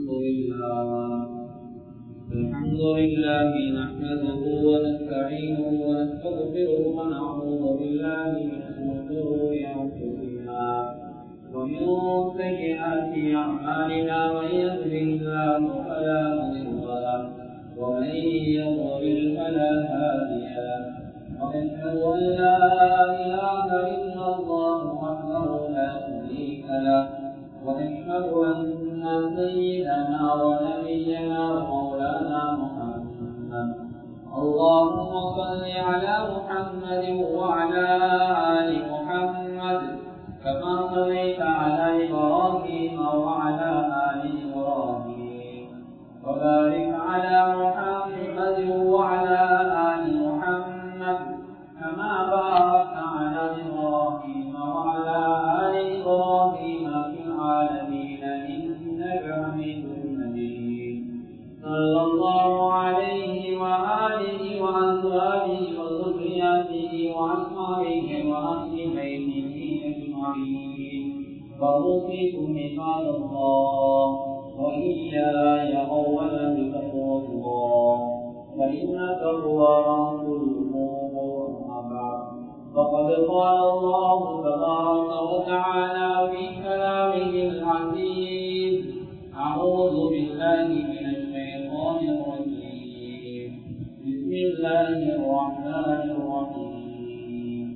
لله الحمد لله نحمده ونستعينه ونستغفره ونعوذ بالله من شرور انفسنا ومن سيئات اعمالنا من يهده الله فلا مضل له ومن يضلل فلا هادي له واشهد ان لا اله الا الله وحده لا شريك له ونشهد أن سيدنا ونبينا ومولانا محمد اللهم صل على محمد وعلى آل محمد كما صليت على إبراهيم وعلى آل إبراهيم وبارك على محمد وعلى آل محمد كما باركت على إبراهيم وعلى آل إبراهيم في العالمين إنك حميد مجيد صلى الله عليه وآله وأزواجه وذرياته وأصحابه وأهل بيته أجمعين وأوصيكم عباد الله وإياي أولا بتقوى الله فإن تقوى رأس الأمور أما بعد فقد قال الله تبارك وتعالى في كلامه العزيز أعوذ بالله من الشيطان الرجيم بسم الله الرحمن الرحيم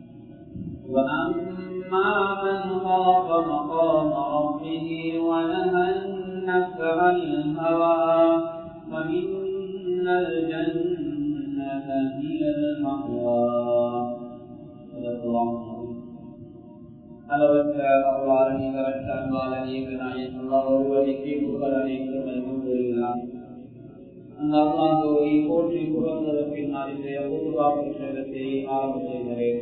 وأما من خاف مقام ربه ونهى النفس عن الهوى فإن الجنة هي المأوى அளவற்ற அருளாளனே கரற்ற அன்பாளனே நாயன் அல்லா ஒருவனுக்கு புகழனை பெருமைலாம் அந்த அல்லாஹோவை போற்றி புகழ்ந்தத பின்னால் இன்றைய ஊர்வா புருஷத்தை ஆரம்பம் செய்கிறேன்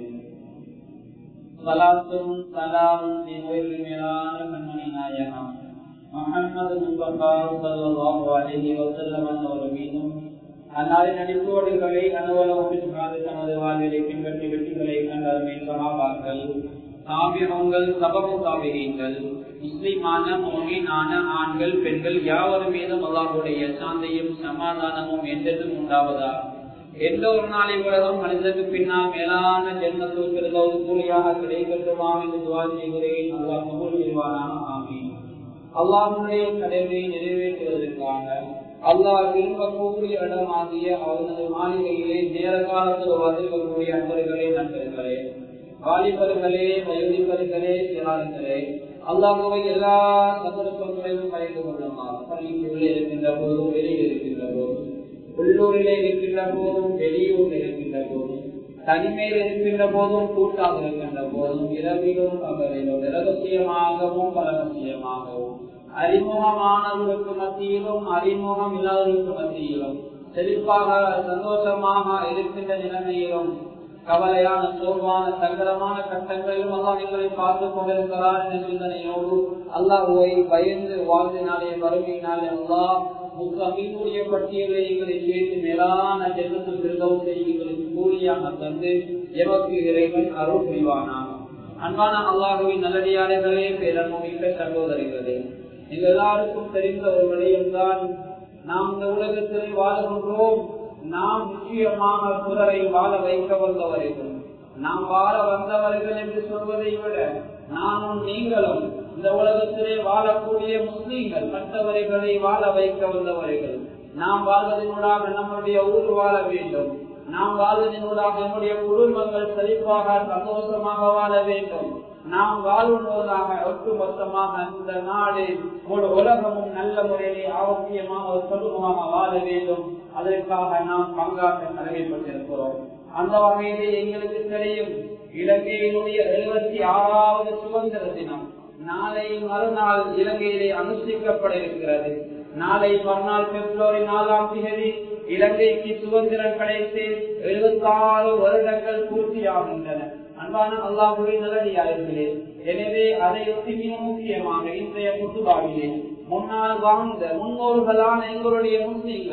சலாத்தும் சலாமும் மேலான கண்மணி நாயகம் முகமது முஸ்தபா சல்லாஹு அலைஹி வஸல்லம் அவர்கள் மீதும் அன்னாரின் அடிப்போடுகளை அனுபவம் தனது வாழ்விலை பின்பற்றி வெற்றிகளை கண்டார் மேல்சமாபார்கள் சாபியங்கள் சபபு சாபிகங்கள் முஸ்லிமான மோகினான ஆண்கள் பெண்கள் யாவர் மீதும் அல்லாஹுடைய சாந்தையும் சமாதானமும் என்றென்றும் உண்டாவதா எந்த ஒரு நாளை உலகம் மனிதனுக்கு பின்னால் மேலான ஜென்மத்தில் கூலியாக கிடைக்கட்டுமாம் என்று துவா செய்கிறேன் அல்லாஹ் கபூல் செய்வானாக ஆமீன் அல்லாஹுடைய கடமை நிறைவேற்றுவதற்காக அல்லாஹ் விரும்பக்கூடிய இடமாகிய அவனது மாளிகையிலே நேர காலத்தில் வந்திருக்கக்கூடிய அன்பர்களே நண்பர்களே வாலிபர்களே வயோதிபர்களே சிறார்களே அல்லாஹுவை எல்லா சந்தர்ப்பங்களிலும் பயந்து கொள்ளுமா பள்ளிக்குள்ளே இருக்கின்ற போதும் வெளியில் இருக்கின்ற போதும் உள்ளூரிலே இருக்கின்ற போதும் வெளியூரில் இருக்கின்ற போதும் தனிமையில் இருக்கின்ற போதும் கூட்டாக இருக்கின்ற போதும் இரவிலும் பகலிலும் இரகசியமாகவும் பரகசியமாகவும் அறிமுகமானவர்களுக்கு மத்தியிலும் அறிமுகம் இல்லாதவர்களுக்கு மத்தியிலும் செழிப்பாக சந்தோஷமாக இருக்கின்ற நிலைமையிலும் கவலையான சோர்வான சங்கடமான கட்டங்களிலும் அல்லாஹ் எங்களை பார்த்து கொண்டிருக்கிறார் என்ற சிந்தனையோடு அல்லாஹுவை பயந்து வாழ்ந்தினாலே வறுமையினாலே அல்லாஹ் முக்கிய பட்டியலை எங்களை சேர்த்து மேலான ஜென்மத்தில் திருந்தவத்தை எங்களுக்கு கூலியாக தந்து எமக்கு இறைவன் அருள் புரிவானாக அன்பான அல்லாஹுவின் நல்லடியாளர்களே பேரன்மிக்க சகோதரிகளே எங்க எல்லாருக்கும் தெரிந்த ஒரு விடயம்தான் நாம் இந்த உலகத்தில் வாழ்கின்றோம் நாம் நிச்சயமாக பிறரை வாழ வைக்க வந்தவர்கள் நாம் வாழ வந்தவர்கள் என்று சொல்வதை விட நானும் நீங்களும் இந்த உலகத்திலே வாழக்கூடிய முஸ்லீம்கள் மற்றவர்களை வாழ வைக்க வந்தவர்கள் நாம் வாழ்வதனூடாக நம்முடைய ஊர் வாழ வேண்டும் நாம் வாழ்வதனூடாக நம்முடைய குடும்பங்கள் செழிப்பாக சந்தோஷமாக வாழ வேண்டும் நாம் வாழ்வதோதாக ஒட்டுமொத்தமாக இந்த நாடு ஒரு உலகமும் நல்ல முறையிலே ஆரோக்கியமாக சுலபமாக வாழ வேண்டும் அதற்காக நாம் பங்காற்ற கடமைப்பட்டிருக்கிறோம் அந்த வகையிலே எங்களுக்கு தெரியும் இலங்கையினுடைய எழுபத்தி ஆறாவது சுதந்திர தினம் நாளை மறுநாள் இலங்கையிலே அனுஷ்டிக்கப்பட இருக்கிறது நாளை மறுநாள் பிப்ரவரி நாலாம் தேதி இலங்கைக்கு சுதந்திரம் கிடைத்து எழுபத்தி ஆறு வருடங்கள் பூர்த்தியாகின்றன அன்பான அல்லாஹுடைய நல்லடியார்களே எனவே அதையொட்டி மிக முக்கியமாக இன்றைய குத்துபாவிலே முன்னால் வாழ்ந்த முன்னோர்களான எங்களுடைய முஸ்லீம்கள்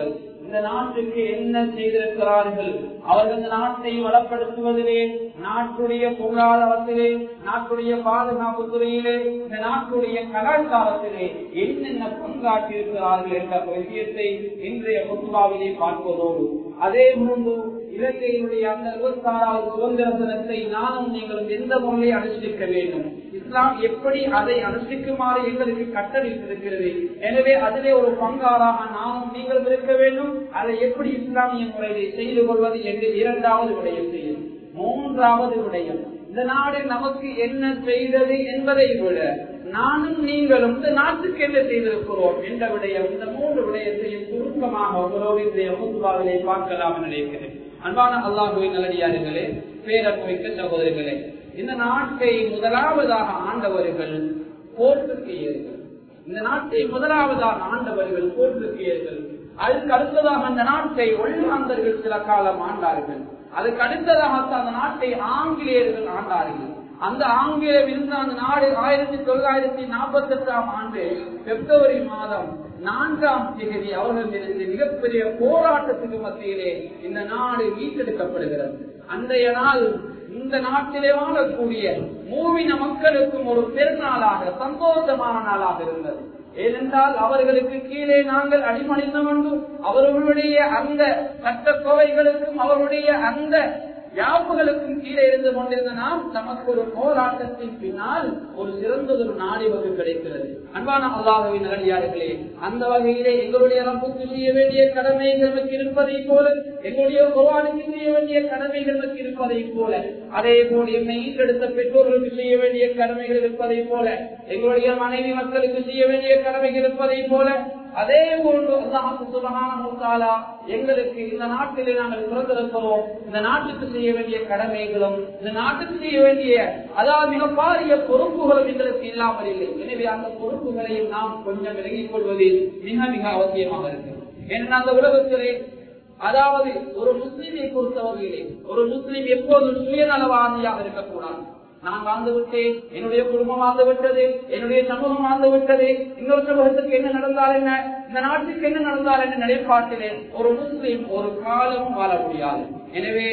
இந்த நாட்டுக்கு என்ன செய்திருக்கிறார்கள் அவர்கள் இந்த நாட்டை வளப்படுத்துவதிலே நாட்டுடைய பொருளாதாரத்திலே நாட்டுடைய பாதுகாப்பு துறையிலே இந்த நாட்டுடைய கலாச்சாரத்திலே என்னென்ன பங்காற்றியிருக்கிறார்கள் என்ற விஷயத்தை இன்றைய முத்துவாவிலே பார்ப்பதோடு அதே போன்று இலங்கையினுடைய அந்த இருபத்தாறாவது சுதந்திர தினத்தை நானும் நீங்களும் எந்த முறையை அனுஷ்டிக்க வேண்டும் இஸ்லாம் எப்படி அதை அனுஷ்டிக்குமாறு எங்களுக்கு கட்டளிட்டிருக்கிறது எனவே அதிலே ஒரு பங்காராக நானும் நீங்களும் இருக்க வேண்டும் அதை எப்படி இஸ்லாமிய முறையிலே செய்து கொள்வது என்று இரண்டாவது விடயம் செய்யும் மூன்றாவது விடயம் இந்த நாடு நமக்கு என்ன செய்தது என்பதை விட நானும் நீங்களும் இந்த நாட்டுக்கு என்ன செய்திருக்கிறோம் என்ற விடயம் இந்த மூன்று விடயத்தையும் சுருக்கமாக உங்களோடு இன்றைய முத்துவாவிலே பார்க்கலாம் நினைக்கிறேன் அன்பான அல்லாஹுவின் நல்லடியார்களே பேரன்மைக்க சகோதரிகளே இந்த நாட்டை முதலாவதாக ஆண்டவர்கள் போர்த்துக்கேயர்கள் இந்த நாட்டை முதலாவதாக ஆண்டவர்கள் போர்த்துக்கேயர்கள் அதுக்கு அடுத்ததாக அந்த நாட்டை ஒல்லாந்தர்கள் சில காலம் ஆண்டார்கள் அதுக்கு அடுத்ததாக அந்த நாட்டை ஆங்கிலேயர்கள் ஆண்டார்கள் அந்த ஆங்கிலேயம் இருந்த அந்த நாடு ஆயிரத்தி தொள்ளாயிரத்தி நாற்பத்தி எட்டாம் ஆண்டு பிப்ரவரி மாதம் நான்காம் தேதி அவர்களிருந்து மிகப்பெரிய போராட்டத்துக்கு மத்தியிலே இந்த நாடு மீட்டெடுக்கப்படுகிறது அன்றைய நாள் இந்த நாட்டிலே வாழக்கூடிய மூவின மக்களுக்கும் ஒரு பெருநாளாக சந்தோஷமான நாளாக இருந்தது ஏனென்றால் அவர்களுக்கு கீழே நாங்கள் அடிமணிந்தோம் என்றும் அவர்களுடைய அந்த சட்டக்கோவைகளுக்கும் அவர்களுடைய அந்த யாப்புகளுக்கும் கீழே இருந்து கொண்டிருந்த நாம் நமக்கு ஒரு போராட்டத்தின் பின்னால் ஒரு சிறந்ததொரு நாடிவகு கிடைக்கிறது அன்பான அல்லாஹவின் நகரியார்களே அந்த வகையிலே எங்களுடைய ரப்புக்கு செய்ய வேண்டிய கடமைகள் நமக்கு இருப்பதை போல எங்களுடைய குர்வானுக்கு செய்ய வேண்டிய கடமைகள் நமக்கு இருப்பதை போல அதே போல் எம்மை ஈட்டெடுத்த பெற்றோர்களுக்கு செய்ய வேண்டிய கடமைகள் இருப்பதை போல எங்களுடைய மனைவி மக்களுக்கு செய்ய வேண்டிய கடமைகள் இருப்பதை போல அதே போன்று சுபகான எங்களுக்கு இந்த நாட்டிலே நாங்கள் பிறந்திருக்கிறோம் இந்த நாட்டுக்கு செய்ய வேண்டிய கடமைகளும் இந்த நாட்டுக்கு செய்ய வேண்டிய அதாவது மிக பாரிய பொறுப்புகளும் எங்களுக்கு இல்லாமல் இல்லை எனவே அந்த பொறுப்புகளையும் நாம் கொஞ்சம் விலகிக் கொள்வது மிக மிக அவசியமாக இருக்கு ஏன்னா அந்த உலகத்திலே அதாவது ஒரு முஸ்லிமை பொறுத்தவரையிலே ஒரு முஸ்லிம் எப்போதும் சுயநலவாதியாக இருக்கக்கூடாது நான் வாழ்ந்து விட்டேன் என்னுடைய குடும்பம் வாழ்ந்து விட்டது என்னுடைய சமூகம் வாழ்ந்து விட்டது இன்னொரு சமூகத்துக்கு என்ன நடந்தால் என்ன இந்த நாட்டுக்கு என்ன நடந்தால் என்ன நிலைப்பாட்டிலே ஒரு முஸ்லீம் ஒரு காலம் வாழ முடியாது எனவே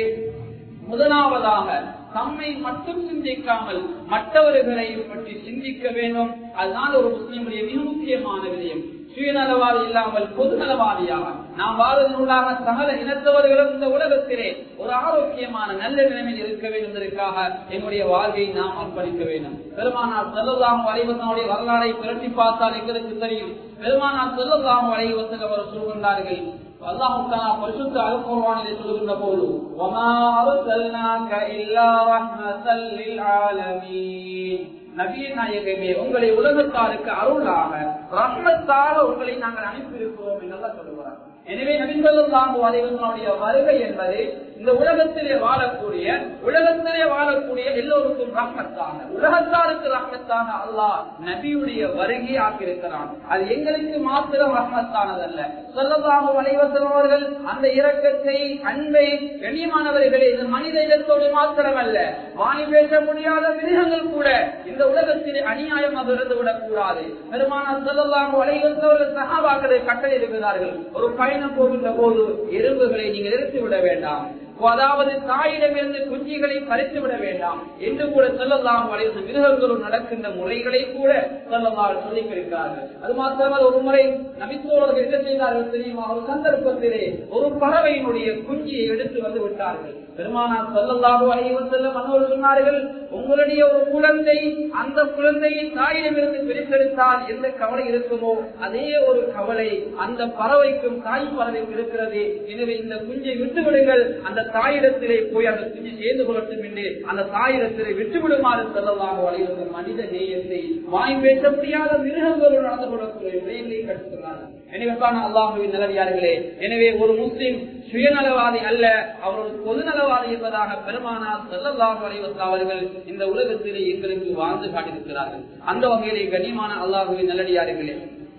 முதலாவதாக தம்மை மட்டும் சிந்திக்காமல் மற்றவர்களையும் பற்றி சிந்திக்க வேண்டும் அதுதான் ஒரு முஸ்லீமுடைய மிக முக்கியமான விடயம் சுயநலவாதி இல்லாமல் பொதுநலவாதியாக நாம் வாழ்வதற்காக சகல இனத்தவர்களும் இந்த உலகத்திலே ஒரு ஆரோக்கியமான நல்ல நிலைமையில் இருக்க வேண்டும் என்பதற்காக என்னுடைய வாழ்வை நாம் அர்ப்பணிக்க வேண்டும் பெருமானார் செல்லலாம் வரைவதனுடைய வரலாறை புரட்டி பார்த்தால் எங்களுக்கு தெரியும் பெருமானார் செல்லலாம் வரைவத்தில் அவர் சொல்கின்றார்கள் அல்லாஹுக்கான பரிசுத்த அலுக்குர்வானிலே சொல்கின்ற போது وَمَا أَرْسَلْنَاكَ إِلَّا رَحْمَةً لِلْعَالَمِينَ நபிய நாயகமே உங்களை உலகத்தாருக்கு அருளாக ரஹ்மத்தாக உங்களை நாங்கள் அனுப்பியிருக்கிறோம் என்றெல்லாம் சொல்லுவார் எனவே நபிசல்லாஹு அலைவசனுடைய வருகை என்பது இந்த உலகத்திலே வாழக்கூடிய உலகத்திலே வாழக்கூடிய எல்லோருக்கும் ரஹ்மத்தாக உலகத்தாருக்கு ரஹ்மத்தாக அல்லாஹ் நபியுடைய வருகை ஆக்கியிருக்கிறான் அது எங்களுக்கு மாத்திரம் ரஹ்மத்தானதல்ல சொல்லல்லாஹு அலைவசன் அவர்கள் அந்த இரக்கத்தை அன்பை கண்ணியமானவர்களே இது மனித இனத்தோடு மாத்திரமல்ல வாய் பேச முடியாத மிருகங்கள் கூட இந்த உலகத்திலே அநியாயம் இருந்து விடக்கூடாது பெருமானார் சொல்லல்லாஹு அலைவசவர்கள் சகாபாக்களை கட்டளை இருக்கிறார்கள் ஒரு பயணம் போகின்ற போது எறும்புகளை நீங்கள் நிறுத்தி விட வேண்டாம் அதாவது தாயிடமிருந்து குஞ்சிகளை பறித்து விட வேண்டாம் என்று கூட சொல்லலாம் வளைந்த மிருகங்களும் நடக்கின்ற முறைகளை கூட சொல்லலாம் சொல்லிக் இருக்கிறார்கள் அது மாத்திரமல்ல ஒரு முறை நபித்தோழர்கள் என்ன செய்தார்கள் தெரியுமா ஒரு சந்தர்ப்பத்திலே ஒரு பறவையினுடைய குஞ்சியை எடுத்து வந்து விட்டார்கள் பெருமானார் சொல்லல்லாஹோ அலைவர் செல்ல மன்னோடு சொன்னார்கள் உங்களுடைய ஒரு குழந்தை அந்த குழந்தையை தாயிடமிருந்து பிரித்தெடுத்தால் எந்த கவலை இருக்குமோ அதே ஒரு கவலை அந்த பறவைக்கும் தாய் பறவைக்கும் இருக்கிறது எனவே இந்த குஞ்சை விட்டு விடுங்கள் அந்த தாயிடத்திலே போய் அந்த குஞ்சு சேர்ந்து கொள்ளட்டும் என்று அந்த தாயிடத்திலே விட்டு விடுமாறு செல்லலாம் வழிவந்த மனித நேயத்தை வாய் பேச முடியாத மிருகங்களோடு நடந்து கொள்ளக்கூடிய விடயங்களை கற்றுக்கிறார்கள் எனவே அல்லாஹுவின் நிலவியார்களே எனவே ஒரு முஸ்லிம் சுயநலவாதி அல்ல அவர் ஒரு பொதுநலவாதி என்பதாக பெருமானார் செல்லல்லாஹு அலைவசா அவர்கள் இந்த உலகத்திலே எங்களுக்கு வாழ்ந்து காட்டியிருக்கிறார்கள் அந்த வகையிலே கண்ணியமான அல்லாஹுவின் நல்லடியார்களே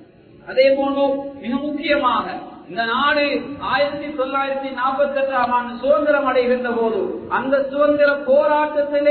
அதே போன்று மிக முக்கியமாக இந்த நாடு ஆயிரத்தி தொள்ளாயிரத்தி நாற்பத்தி எட்டாம் ஆண்டு சுதந்திரம் அடைகின்ற போது அந்த சுதந்திர போராட்டத்திலே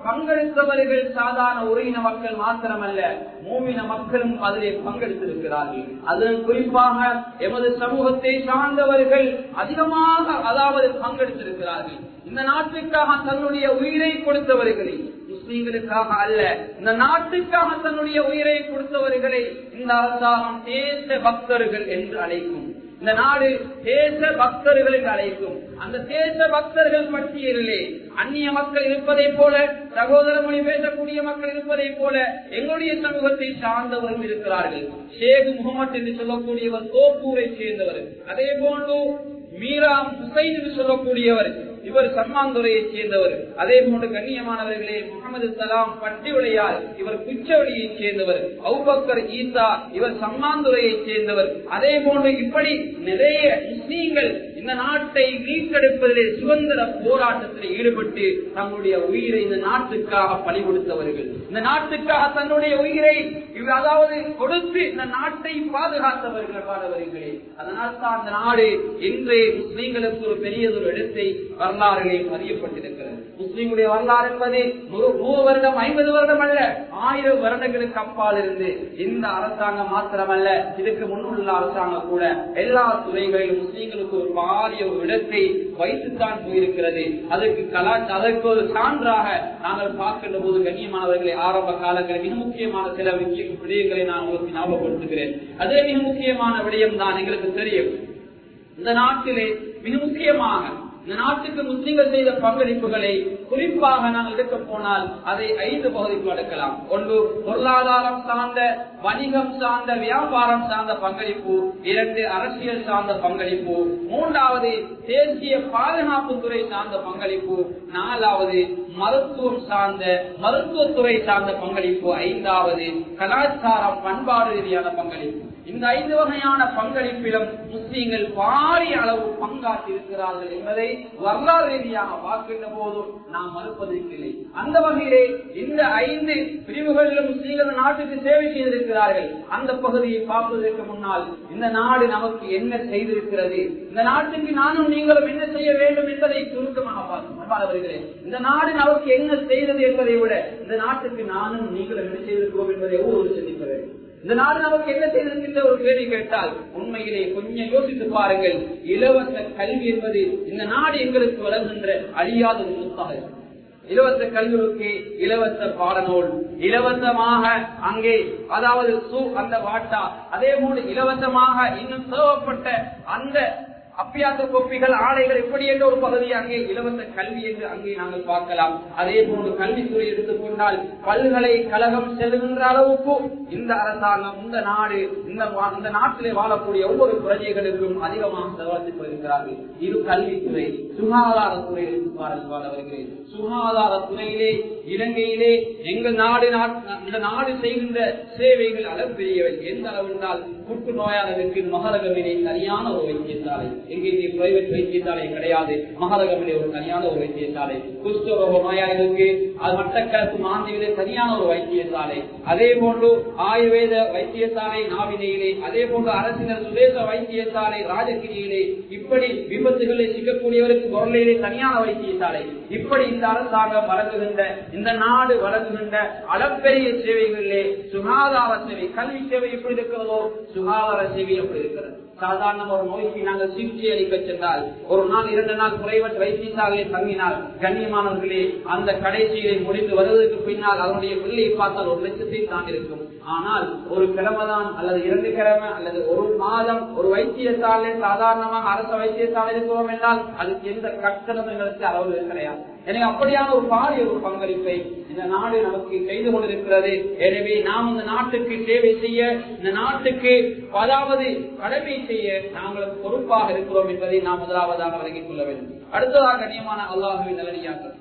பங்கெடுத்தவர்கள் சாதாரண உரையின மக்கள் மாத்திரமல்ல மூமின மக்களும் அதிலே பங்கெடுத்திருக்கிறார்கள் அதன் குறிப்பாக எமது சமூகத்தை சார்ந்தவர்கள் அதிகமாக அதாவது பங்கெடுத்திருக்கிறார்கள் இந்த நாட்டுக்காக தன்னுடைய உயிரை கொடுத்தவர்களை முஸ்லீம்களுக்காக அல்ல இந்த நாட்டுக்காக தன்னுடைய உயிரை கொடுத்தவர்களை இந்த அரசாங்கம் தேச பக்தர்கள் என்று அழைக்கும் இந்த நாடு தேச பக்தர்கள் என்று அழைக்கும் அந்த தேச பக்தர்கள் பட்டியலிலே அந்நிய மக்கள் இருப்பதை போல சகோதர மொழி பேசக்கூடிய மக்கள் இருப்பதை போல எங்களுடைய சமூகத்தை சார்ந்தவர்கள் இருக்கிறார்கள் ஷேக் முகமது என்று சொல்லக்கூடியவர் தோப்பூரை சேர்ந்தவர் அதே போன்று மீரா ஹுசைன் என்று சொல்லக்கூடியவர் இவர் சம்மாந்துறையை சேர்ந்தவர் அதே போன்று கண்ணியமானவர்களே முகமது சலாம் பட்டியுடையார் இவர் குச்சவடியை சேர்ந்தவர் அவுபக்கர் ஈசா இவர் சம்மாந்துறையை சேர்ந்தவர் அதே போன்று இப்படி நிறைய முஸ்லீம்கள் இந்த நாட்டை மீட்டெடுப்பதிலே சுதந்திர போராட்டத்தில் ஈடுபட்டு தங்களுடைய உயிரை இந்த நாட்டுக்காக பணி கொடுத்தவர்கள் இந்த நாட்டுக்காக தன்னுடைய உயிரை அதாவது கொடுத்து இந்த நாட்டை பாதுகாத்தவர்கள் பாடவர்களே அதனால் தான் அந்த நாடு இன்று முஸ்லீம்களுக்கு ஒரு பெரியதொரு இடத்தை வரலாறுகளே பதியப்பட்டிருக்கிறது முஸ்லீம்களுடைய வரலாறு என்பது நூறு வருடம் ஐம்பது வருடம் அல்ல ஆயிரம் வருடங்களுக்கு அப்பால் இருந்து இந்த அரசாங்கம் மாத்திரமல்ல இதுக்கு முன்னுள்ள அரசாங்கம் கூட எல்லா துறைகளிலும் முஸ்லீம்களுக்கு ஒரு பாரிய ஒரு இடத்தை வைத்துத்தான் போயிருக்கிறது அதற்கு கலாச்சார அதற்கு ஒரு சான்றாக நாங்கள் பார்க்கின்ற போது கண்ணியமானவர்களை ஆரம்ப காலங்களில் மிக முக்கியமான சில விடயங்களை நான் உங்களுக்கு ஞாபகப்படுத்துகிறேன் அதே மிக முக்கியமான விடயம் தான் எங்களுக்கு தெரியும் இந்த நாட்டிலே மிக முக்கியமாக இந்த நாட்டுக்கு முஸ்லிம்கள் செய்த பங்களிப்புகளை குறிப்பாக நாங்கள் எடுக்க போனால் அதை ஐந்து பகுதிக்கு எடுக்கலாம் ஒன்று பொருளாதாரம் சார்ந்த வணிகம் சார்ந்த வியாபாரம் சார்ந்த பங்களிப்பு இரண்டு அரசியல் சார்ந்த பங்களிப்பு மூன்றாவது தேசிய பாதுகாப்பு துறை சார்ந்த பங்களிப்பு நாலாவது மருத்துவம் சார்ந்த மருத்துவத்துறை சார்ந்த பங்களிப்பு ஐந்தாவது கலாச்சாரம் பண்பாடு ரீதியான பங்களிப்பு இந்த ஐந்து வகையான பங்களிப்பிலும் முஸ்லீம்கள் பாரிய அளவு பங்காற்றி இருக்கிறார்கள் என்பதை வரலாறு ரீதியாக பார்க்கின்ற போது நாம் மறுப்பதற்கில்லை அந்த வகையிலே இந்த ஐந்து பிரிவுகளிலும் முஸ்லீம்கள் நாட்டுக்கு சேவை செய்திருக்கிறார்கள் அந்த பகுதியை பார்ப்பதற்கு முன்னால் இந்த நாடு நமக்கு என்ன செய்திருக்கிறது இந்த நாட்டுக்கு நானும் நீங்களும் என்ன செய்ய வேண்டும் என்பதை சுருக்கமாக பார்க்கிறேன் இந்த நாடு நமக்கு என்ன செய்தது என்பதை விட இந்த நாட்டுக்கு நானும் நீங்களும் என்ன செய்திருக்கிறோம் என்பதை ஒவ்வொரு சிந்திக்க வேண்டும் இந்த நாடு நமக்கு என்ன செய்திருக்கின்ற ஒரு கேள்வி கேட்டால் உண்மையிலே கொஞ்சம் யோசித்து பாருங்கள் இலவச கல்வி என்பது இந்த நாடு எங்களுக்கு வழங்குகின்ற அழியாத ஒரு முத்தாக இலவச கல்விக்கு இலவச பாடநூல் இலவசமாக அங்கே அதாவது அந்த வாட்டா அதே போல இலவசமாக இன்னும் தேவைப்பட்ட அந்த அப்பியாச கோப்பிகள் ஆடைகள் எப்படி என்ற ஒரு பகுதி அங்கே இலவச கல்வி என்று அங்கே நாங்கள் பார்க்கலாம் அதே போன்று கல்வித்துறை எடுத்துக்கொண்டால் பல்கலைக்கழகம் செல்கின்ற அளவுக்கு இந்த அரசாங்கம் இந்த நாடு இந்த இந்த நாட்டிலே வாழக்கூடிய ஒவ்வொரு பிரஜைகளுக்கும் அதிகமாக செலவழித்து போயிருக்கிறார்கள் இது கல்வித்துறை சுகாதாரத்துறை வருகிறேன் சுகாதாரத்துறையிலே இலங்கையிலே எங்கள் நாடு இந்த நாடு செய்கின்ற சேவைகள் அளவு பெரியவை எந்த அளவு என்றால் புற்று நோயாளருக்கு மகரகவினை சரியான ஒரு வைத்தியசாலை எங்கே பிரைவேட் வைத்தியசாலை கிடையாது மகரகமிலே ஒரு தனியான ஒரு வைத்தியசாலை குஷ்டரோக நோயாளிகளுக்கு அது மட்டக்களப்பு மாந்தியிலே சரியான ஒரு வைத்தியசாலை அதே போன்று ஆயுர்வேத வைத்தியசாலை நாவினையிலே அதே போன்று அரசினர் சுதேச வைத்தியசாலை ராஜகிரியிலே இப்படி விபத்துகளை சிக்கக்கூடியவருக்கு குரலையிலே தனியான வைத்தியசாலை இப்படி இந்த அரசாங்கம் வழங்குகின்ற இந்த நாடு வழங்குகின்ற அளப்பெரிய சேவைகளிலே சுகாதார சேவை கல்வி சேவை எப்படி இருக்கிறதோ சுகாதார சேவை எப்படி இருக்கிறது சாதாரண ஒரு நோய்க்கு நாங்கள் சிகிச்சை அளிக்க சென்றால் ஒரு நாள் இரண்டு நாள் பிரைவேட் வைத்தியசாலையில் தங்கினால் கண்ணியமானவர்களே அந்த கடைசியை முடிந்து வருவதற்கு பின்னால் அதனுடைய பிள்ளையை பார்த்தால் ஒரு லட்சத்தை தான் இருக்கும் ஆனால் ஒரு கிழமைதான் அல்லது இரண்டு கிழமை அல்லது ஒரு மாதம் ஒரு வைத்தியசாலை சாதாரணமாக அரசு வைத்தியசாலை இருக்கிறோம் என்றால் அதுக்கு எந்த கட்டணம் எங்களுக்கு அளவு கிடையாது எனவே அப்படியான ஒரு பாரிய ஒரு பங்களிப்பை இந்த நாடு நமக்கு செய்து கொண்டிருக்கிறது எனவே நாம் இந்த நாட்டுக்கு சேவை செய்ய இந்த நாட்டுக்கு அதாவது கடமை செய்ய நாங்கள் பொறுப்பாக இருக்கிறோம் என்பதை நாம் முதலாவதாக விலகிக் கொள்ள வேண்டும் அடுத்ததாக கண்ணியமான அல்லாஹுவின் நல்லடியார்கள்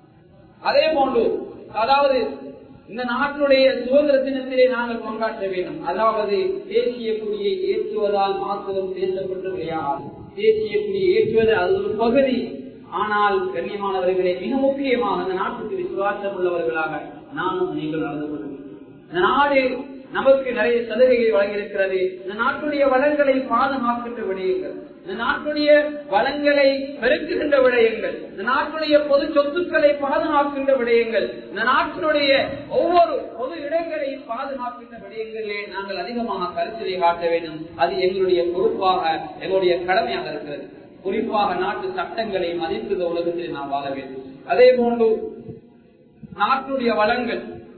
அதே போன்று அதாவது இந்த நாட்டினுடைய சுதந்திர தினத்திலே நாங்கள் கொண்டாட்ட வேண்டும் அதாவது தேசிய கொடியை ஏற்றுவதால் மாத்திரம் பேசப்பட்டு விளையாது தேசிய கொடியை ஏற்றுவது அது ஒரு பகுதி ஆனால் கண்ணியமானவர்களே மிக முக்கியமாக இந்த நாட்டுக்கு விசுவாசம் உள்ளவர்களாக நானும் நீங்கள் நடந்து கொள்ளுங்கள் இந்த நாடு நமக்கு நிறைய சலுகைகள் வழங்கியிருக்கிறது இந்த நாட்டுடைய வளங்களை பாதுகாக்கின்ற விடயங்கள் இந்த நாட்டுடைய வளங்களை பெருக்குகின்ற விடயங்கள் இந்த நாட்டுடைய பொது சொத்துக்களை பாதுகாக்கின்ற விடயங்கள் இந்த நாட்டினுடைய ஒவ்வொரு பொது இடங்களை பாதுகாக்கின்ற விடயங்களிலே நாங்கள் அதிகமாக கருத்தினை காட்ட வேண்டும் அது எங்களுடைய பொறுப்பாக எங்களுடைய கடமையாக இருக்கிறது குறிப்பாக நாட்டு சட்டங்களை மதித்து இந்த உலகத்தில் நாம் வாழ வேண்டும் அதே போன்று நாட்டுடைய வளங்கள்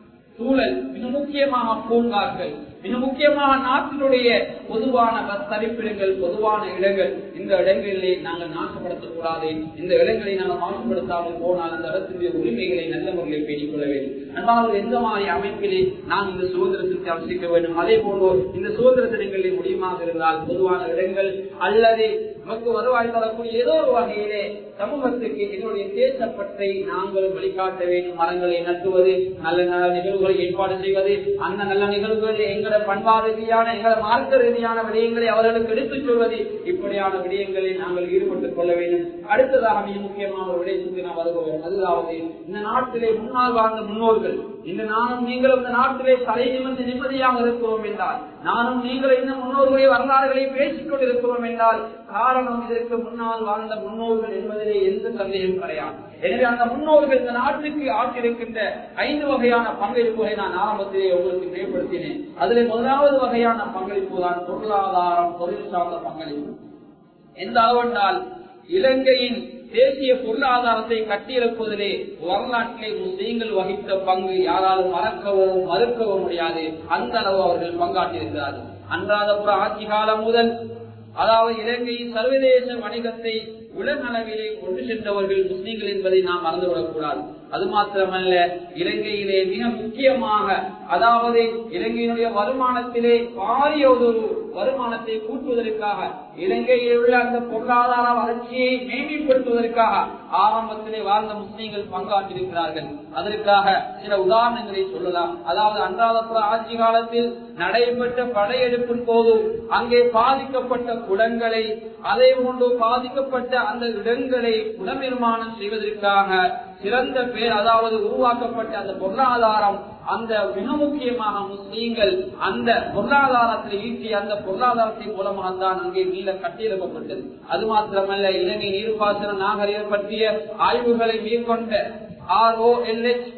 சூழல் மிக முக்கியமாக பூங்காக்கள் மிக முக்கியமாக நாட்டினுடைய பொதுவான பஸ் தரிப்பிடங்கள் பொதுவான இடங்கள் இந்த இடங்களிலே நாங்கள் நாசப்படுத்தக்கூடாது இந்த இடங்களை நாங்கள் மாசுபடுத்தாமல் போனால் அந்த இடத்துடைய உரிமைகளை நல்ல முறையில் பேணிக் கொள்ள வேண்டும் அதாவது எந்த மாதிரி அமைப்பிலே நாம் இந்த சுதந்திரத்தை அவசிக்க வேண்டும் அதே போன்று இந்த சுதந்திர தினங்களில் முடியுமாக இருந்தால் பொதுவான இடங்கள் அல்லது நமக்கு வருவாய் தரக்கூடிய ஏதோ ஒரு வகையிலே சமூகத்துக்கு என்னுடைய தேசப்பற்றை நாங்களும் வழிகாட்ட வேண்டும் மரங்களை நட்டுவது நல்ல நல்ல நிகழ்வுகளை ஏற்பாடு செய்வது அந்த நல்ல நிகழ்வுகள் எங்களோட பண்பாடு ரீதியான எங்களோட மார்க்க ரீதியான விடயங்களை அவர்களுக்கு எடுத்துச் சொல்வது இப்படியான விடயங்களில் நாங்கள் ஈடுபட்டுக் கொள்ள வேண்டும் அடுத்ததாக மிக முக்கியமான ஒரு விடயத்துக்கு நாம் வருகிறோம் அதாவது இந்த நாட்டிலே முன்னால் வாழ்ந்த முன்னோர்கள் இந்த நானும் நீங்களும் இந்த நாட்டிலே தலை நிமிர்ந்து நிம்மதியாக இருக்கிறோம் என்றால் நானும் நீங்கள் இந்த முன்னோர்களுடைய வரலாறுகளை பேசிக் கொண்டிருக்கிறோம் என்றால் காரணம் இதற்கு முன்னால் வாழ்ந்த முன்னோர்கள் என்பதிலே எந்த சந்தேகம் கிடையாது எனவே அந்த முன்னோர்கள் இந்த நாட்டுக்கு ஆற்றிருக்கின்ற ஐந்து வகையான பங்களிப்புகளை நான் ஆரம்பத்திலே உங்களுக்கு மேம்படுத்தினேன் அதிலே முதலாவது வகையான பங்களிப்பு தான் பொருளாதாரம் தொழில் சார்ந்த பங்களிப்பு எந்த அளவென்றால் இலங்கையின் தேசிய பொருளாதாரத்தை கட்டியெழுப்பதிலே வரலாற்றிலே முஸ்லீம்கள் வகித்த பங்கு யாராலும் மறக்கவோ மறுக்கவோ முடியாது அந்த அளவு அவர்கள் பங்காற்றியிருக்கிறார்கள் அன்றாதபுர ஆட்சி காலம் முதல் அதாவது இலங்கையின் சர்வதேச வணிகத்தை உலக அளவிலே கொண்டு சென்றவர்கள் முஸ்லீம்கள் என்பதை நாம் மறந்துவிடக்கூடாது அது மாத்திரமல்ல இலங்கையிலே மிக முக்கியமாக அதாவது இலங்கையினுடைய வருமானத்திலே பாரிய ஒரு வருமானத்தை கூட்டுவதற்காக இலங்கையில் உள்ள அந்த பொருளாதார வளர்ச்சியை மேம்படுத்துவதற்காக ஆரம்பத்திலே வாழ்ந்த முஸ்லீம்கள் பங்காற்றிருக்கிறார்கள் அதற்காக சில உதாரணங்களை சொல்லலாம் அதாவது அன்றாதப்புற ஆட்சி காலத்தில் நடைபெற்ற படையெடுப்பின் போது அங்கே பாதிக்கப்பட்ட குடங்களை அதே போன்று பாதிக்கப்பட்ட அந்த இடங்களை புனர்நிர்மாணம் செய்வதற்காக சிறந்த பேர் அதாவது உருவாக்கப்பட்ட அந்த பொருளாதாரம் அந்த மிக முக்கியமாக முஸ்லீம்கள் அந்த பொருளாதாரத்தில் ஈட்டிய அந்த பொருளாதாரத்தின் மூலமாக தான் அங்கே மீள கட்டியெழுப்பப்பட்டது அது மாத்திரமல்ல இலங்கை நீர்ப்பாசன நாகரிகம் பற்றிய ஆய்வுகளை மேற்கொண்ட ஆர் ஓ எல் எச்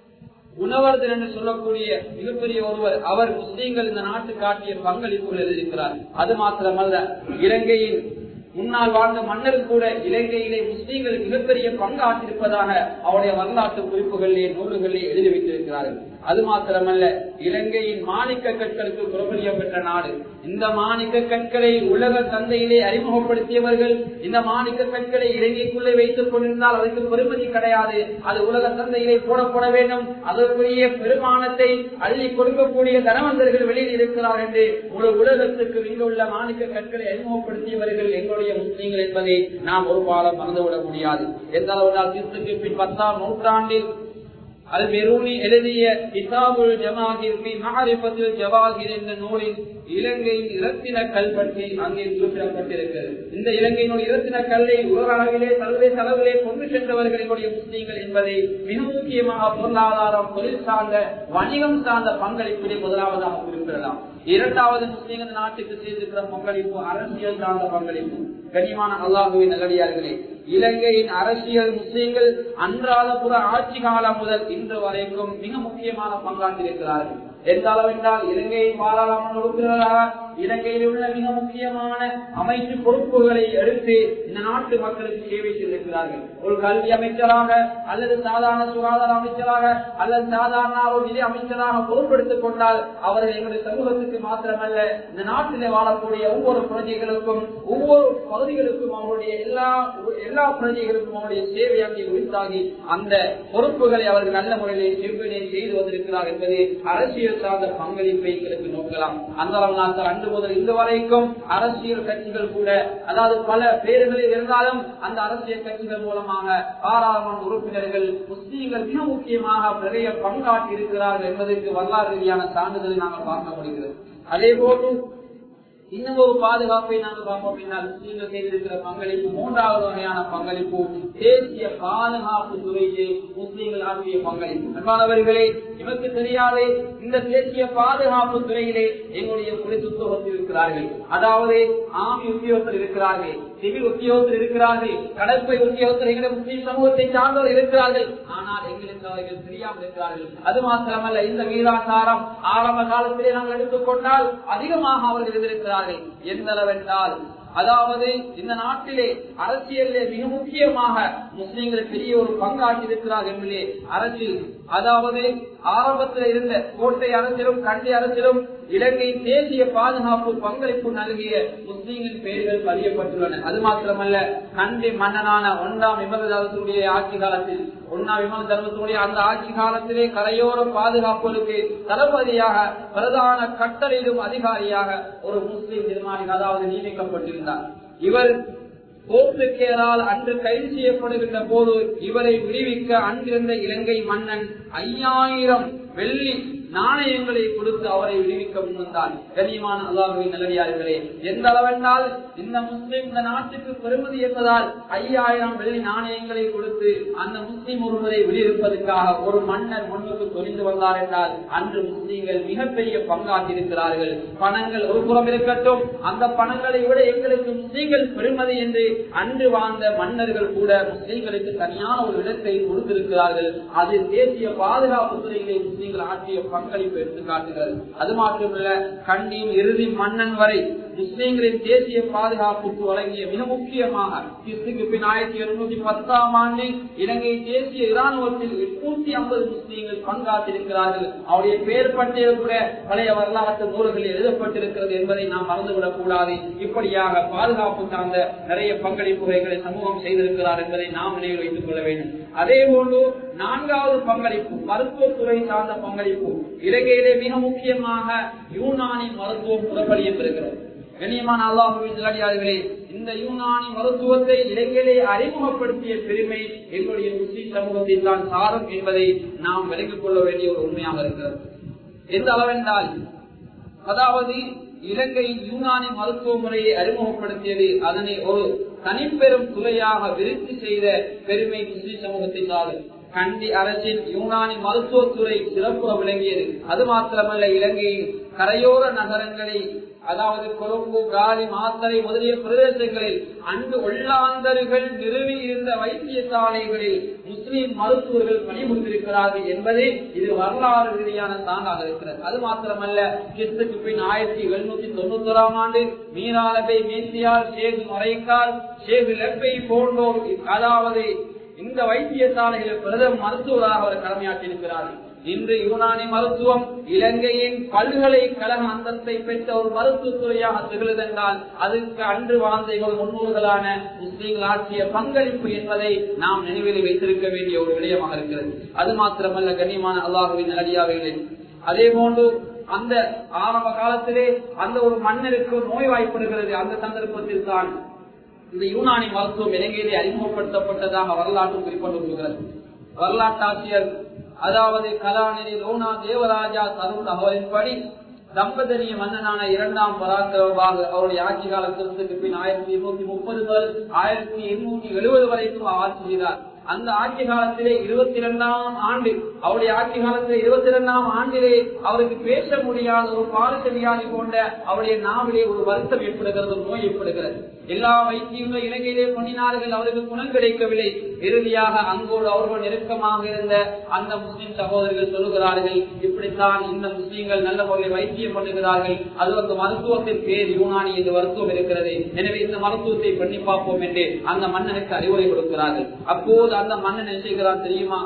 உணவர்தன் என்று சொல்லக்கூடிய மிகப்பெரிய ஒருவர் அவர் முஸ்லீம்கள் இந்த நாட்டு காட்டிய பங்களிப்புகள் எழுதியிருக்கிறார் அது மாத்திரமல்ல இலங்கையின் முன்னால் வாழ்ந்த மன்னர் கூட இலங்கையிலே முஸ்லீம்கள் மிகப்பெரிய பங்காற்றிருப்பதாக அவருடைய வரலாற்று குறிப்புகளிலே நூல்களிலே எழுதி வைத்திருக்கிறார்கள் அது மாத்திரமல்ல இலங்கையின் மாணிக்க கற்களுக்கு பிரபலியம் பெற்ற நாடு இந்த மாணிக்க கற்களை உலக சந்தையிலே அறிமுகப்படுத்தியவர்கள் இந்த மாணிக்க கற்களை இலங்கைக்குள்ளே வைத்துக் கொண்டிருந்தால் அதற்கு பெருமதி கிடையாது அது உலக சந்தையிலே போடப்பட வேண்டும் அதற்குரிய பெருமானத்தை அள்ளி கொடுக்கக்கூடிய தனவந்தர்கள் வெளியில் இருக்கிறார் என்று ஒரு உலகத்துக்கு இங்குள்ள மாணிக்க கற்களை அறிமுகப்படுத்தியவர்கள் எங்களுடைய முஸ்லீம்கள் என்பதை நாம் ஒரு பாலம் மறந்துவிட முடியாது எந்த அளவு கிறிஸ்துக்கு பின் பத்தாம் நூற்றாண்டில் அல் மெரூனி எழுதிய கிதாபுல் ஜமாகிர் பி மஹரிபத்தில் ஜவாகிர் என்ற நூலில் இலங்கையின் இரத்தின கல் பற்றி அங்கே குறிப்பிடப்பட்டிருக்கிறது இந்த இலங்கையினுடைய இரத்தின கல்லை உலக அளவிலே சர்வதேச அளவிலே கொண்டு சென்றவர்களுடைய முஸ்லீம்கள் என்பதை மிக முக்கியமாக பொருளாதாரம் தொழில் சார்ந்த வணிகம் சார்ந்த பங்களிப்பிலே முதலாவதாக குறிப்பிடலாம் இரண்டாவது முஸ்லீம்கள் நாட்டுக்கு செய்திருக்கிற பங்களிப்பு அரசியல் சார்ந்த பங்களிப்பு கனிமான அல்லாஹுவின் நல்லடியார்களே இலங்கையின் அரசியல் முஸ்லீம்கள் அன்றாதபுற ஆட்சி காலம் முதல் இன்று வரைக்கும் மிக முக்கியமான பங்காற்றிருக்கிறார்கள் எந்த அளவென்றால் இலங்கையின் பாராளுமன்ற உறுப்பினராக இலங்கையில் உள்ள மிக முக்கியமான அமைச்சு பொறுப்புகளை எடுத்து இந்த நாட்டு மக்களுக்கு சேவை செய்திருக்கிறார்கள் ஒரு கல்வி அமைச்சராக அல்லது சாதாரண சுகாதார அமைச்சராக அல்லது சாதாரண ஒரு நிதி அமைச்சராக பொறுப்பெடுத்துக் கொண்டால் அவர்கள் எங்களுடைய சமூகத்துக்கு மாத்திரமல்ல இந்த நாட்டிலே வாழக்கூடிய ஒவ்வொரு பிரஜைகளுக்கும் ஒவ்வொரு பகுதிகளுக்கும் அவருடைய எல்லா எல்லா பிரஜைகளுக்கும் அவருடைய சேவை அங்கே உரித்தாகி அந்த பொறுப்புகளை அவர்கள் நல்ல முறையிலே செவ்வினை செய்து வந்திருக்கிறார் என்பது அரசியல் சார்ந்த பங்களிப்பை எங்களுக்கு நோக்கலாம் அந்த அளவு நாங்கள் அன்று முதல் இன்று வரைக்கும் அரசியல் கட்சிகள் கூட அதாவது பல பேர்களில் இருந்தாலும் அந்த அரசியல் கட்சிகள் மூலமாக பாராளுமன்ற உறுப்பினர்கள் முஸ்லீம்கள் மிக முக்கியமாக நிறைய பங்காற்றி இருக்கிறார்கள் என்பதற்கு வரலாறு ரீதியான சான்றிதழை நாங்கள் பார்க்க முடிகிறது அதே போன்று இன்னும் ஒரு பாதுகாப்பை நாங்கள் பார்ப்போம் என்றால் முஸ்லீம்கள் செய்திருக்கிற பங்களிப்பு மூன்றாவது வகையான பங்களிப்பு தேசிய பாதுகாப்பு துறைக்கு முஸ்லீம்கள் ஆற்றிய பங்களிப்பு அன்பானவர்களே நமக்கு தெரியாது இந்த தேசிய பாதுகாப்பு துறையிலே எங்களுடைய குறித்துவத்தில் இருக்கிறார்கள் அதாவது ஆமி உத்தியோகத்தில் இருக்கிறார்கள் சிவில் உத்தியோகத்தில் இருக்கிறார்கள் கடற்படை உத்தியோகத்தில் எங்களுடைய முஸ்லீம் சமூகத்தை சார்ந்தவர் இருக்கிறார்கள் ஆனால் எங்களுக்கு அவர்கள் தெரியாமல் இருக்கிறார்கள் அது மாத்திரமல்ல இந்த வீராசாரம் ஆரம்ப காலத்திலே நாங்கள் எடுத்துக்கொண்டால் அதிகமாக அவர்கள் இருந்திருக்கிறார்கள் எந்த அளவென்றால் அதாவது இந்த நாட்டிலே அரசியலிலே மிக முக்கியமாக முஸ்லீம்கள் பெரிய ஒரு பங்காற்றி இருக்கிறார் என்பதிலே அரசியல் அதாவது ஆரம்பத்தில் இருந்த கோட்டை அரசியலும் கண்டி அரசியலும் இலங்கை தேசிய பாதுகாப்பு பங்களிப்பு நல்கிய முஸ்லீம்களின் பெயர்கள் பதியப்பட்டுள்ளன அது மாத்திரமல்ல கண்டி மன்னனான ஒன்றாம் விமலதாசனுடைய ஆட்சி காலத்தில் ஒன்னாம் விமல தர்மத்தினுடைய அந்த ஆட்சி காலத்திலே கரையோர பாதுகாப்புகளுக்கு தளபதியாக பிரதான கட்டளையிடும் அதிகாரியாக ஒரு முஸ்லீம் நிர்மாணி அதாவது நியமிக்கப்பட்டிருந்தார் இவர் போர்த்துக்கேரால் அன்று கைது செய்யப்படுகின்ற போது இவரை விடுவிக்க அன்றிருந்த இலங்கை மன்னன் ஐயாயிரம் வெள்ளி நாணயங்களை கொடுத்து அவரை விடுவிக்க முன்வந்தார் கனியமான அல்லாஹுவின் நல்லடியார்களே எந்த அளவென்றால் இந்த முஸ்லிம் இந்த நாட்டுக்கு பெருமதி என்பதால் ஐயாயிரம் வெள்ளி நாணயங்களை கொடுத்து அந்த முஸ்லிம் ஒருவரை விடுவிப்பதற்காக ஒரு மன்னர் முன்னுக்கு தொழிந்து வந்தார் என்றால் அன்று முஸ்லீம்கள் மிகப்பெரிய பங்காற்றிருக்கிறார்கள் பணங்கள் ஒரு புறம் இருக்கட்டும் அந்த பணங்களை விட எங்களுக்கு முஸ்லீம்கள் பெருமதி என்று அன்று வாழ்ந்த மன்னர்கள் கூட முஸ்லீம்களுக்கு தனியான ஒரு இடத்தை கொடுத்திருக்கிறார்கள் அது தேசிய பாதுகாப்பு துறையிலே முஸ்லீம்கள் ஆற்றிய பங்களிப்பு எடுத்து காட்டுகிறது அது மாத்திரமல்ல கண்டியின் இறுதி மன்னன் வரை முஸ்லீம்களின் தேசிய பாதுகாப்புக்கு வழங்கிய மிக முக்கியமாக கிறிஸ்துக்கு பின் ஆயிரத்தி எழுநூத்தி பத்தாம் ஆண்டு இலங்கை தேசிய இராணுவத்தில் எட்நூத்தி ஐம்பது முஸ்லீம்கள் பங்காற்றிருக்கிறார்கள் அவருடைய பெயர் பட்டியல் கூட பழைய வரலாற்று நூல்களில் எழுதப்பட்டிருக்கிறது என்பதை நாம் மறந்துவிடக் கூடாது இப்படியாக பாதுகாப்பு சார்ந்த நிறைய பங்களிப்புகளை சமூகம் செய்திருக்கிறார் என்பதை நாம் நினைவில் வைத்துக் கொள்ள வேண்டும் அதே போன்று நான்காவது பங்களிப்பு மருத்துவத்துறை சார்ந்த பங்களிப்பு இலங்கையிலே மிக முக்கியமாக யூனானி மருத்துவம் புறப்படியிருக்கிறது கண்ணியமான அல்லாஹுவின் இந்த யூனானி மருத்துவத்தை இலங்கையிலே அறிமுகப்படுத்திய பெருமை எங்களுடைய முஸ்லிம் சமூகத்தில் தான் சாரும் என்பதை நாம் விலகிக் கொள்ள வேண்டிய ஒரு உண்மையாக இருக்கிறது எந்த அளவென்றால் அதாவது இலங்கை யூனானி மருத்துவ முறையை அறிமுகப்படுத்தியது அதனை ஒரு தனிப்பெரும் துறையாக விருத்தி செய்த பெருமை முஸ்லிம் சமூகத்தை சாரும் கண்டி அரசின் யூனானி மருத்துவத்துறை சிறப்பு விளங்கியது அது மாத்திரமல்ல இலங்கையின் கரையோர நகரங்களை அதாவது கொழும்பு காலி மாத்தரை முதலிய பிரதேசங்களில் அன்று உள்ளாந்தர்கள் நிறுவி இருந்த வைத்தியசாலைகளில் முஸ்லிம் மருத்துவர்கள் பணிபுரிந்திருக்கிறார்கள் என்பதே இது வரலாறு ரீதியான சான்றாக இருக்கிறது அது மாத்திரமல்ல கிறிஸ்துக்கு பின் ஆயிரத்தி எழுநூத்தி தொண்ணூத்தி ஓராம் ஆண்டு மீனாலபை மேசியார் ஷேகு மறைக்கால் ஷேகு லெப்பை போன்றோர் அதாவது இந்த வைத்தியசாலைகளில் பிரதம மருத்துவராக அவர் கடமையாற்றியிருக்கிறார்கள் இன்று யுனானி மருத்துவம் இலங்கையின் பல்கலைக்கழக அந்தத்தை பெற்ற ஒரு மருத்துவத்துறையாக திகழ்ந்தென்றால் அதுக்கு அன்று வாழ்ந்த முன்னோர்களான முஸ்லீம்கள் ஆற்றிய பங்களிப்பு என்பதை நாம் நினைவில் வைத்திருக்க வேண்டிய ஒரு விடயமாக இருக்கிறது அது மாத்திரமல்ல கண்ணியமான அல்லாஹுவின் அடியாவைகளே அதே போன்று அந்த ஆரம்ப காலத்திலே அந்த ஒரு மன்னருக்கு நோய் வாய்ப்படுகிறது அந்த சந்தர்ப்பத்தில் தான் இந்த யூனானி மருத்துவம் இலங்கையிலே அறிமுகப்படுத்தப்பட்டதாக வரலாற்று குறிப்பிட்டு கொள்கிறது வரலாற்றாசிரியர் அதாவது கலாநிதி லோனா தேவராஜா தரும் தகவலின்படி தம்பதனிய மன்னனான இரண்டாம் பராக்கிரமமாக அவருடைய ஆட்சி காலத்திற்கு பின் ஆயிரத்தி எண்ணூத்தி முப்பது முதல் ஆயிரத்தி எண்ணூத்தி எழுபது வரைக்கும் ஆட்சி செய்தார் அந்த ஆட்சி காலத்திலே இருபத்தி இரண்டாம் ஆண்டு அவருடைய ஆட்சி காலத்திலே இருபத்தி இரண்டாம் ஆண்டிலே அவருக்கு பேச முடியாத ஒரு பாரசவியாதி கொண்ட அவருடைய நாவிலே ஒரு வருத்தம் ஏற்படுகிறது நோய் ஏற்படுகிறது எல்லா வைத்தியங்களும் இலங்கையிலே பண்ணினார்கள் அவருக்கு குணம் கிடைக்கவில்லை இறுதியாக அங்கோடு அவர்கள் நெருக்கமாக இருந்த அந்த முஸ்லிம் சகோதரர்கள் சொல்லுகிறார்கள் இப்படித்தான் இந்த முஸ்லீம்கள் நல்ல முறையில் வைத்தியம் பண்ணுகிறார்கள் அது வந்து மருத்துவத்தின் பேர் யூனானி என்று மருத்துவம் இருக்கிறது எனவே இந்த மருத்துவத்தை பண்ணி பார்ப்போம் என்று அந்த மன்னனுக்கு அறிவுரை கொடுக்கிறார்கள் அப்போது அந்த மன்னன் என்ன செய்கிறான் தெரியுமா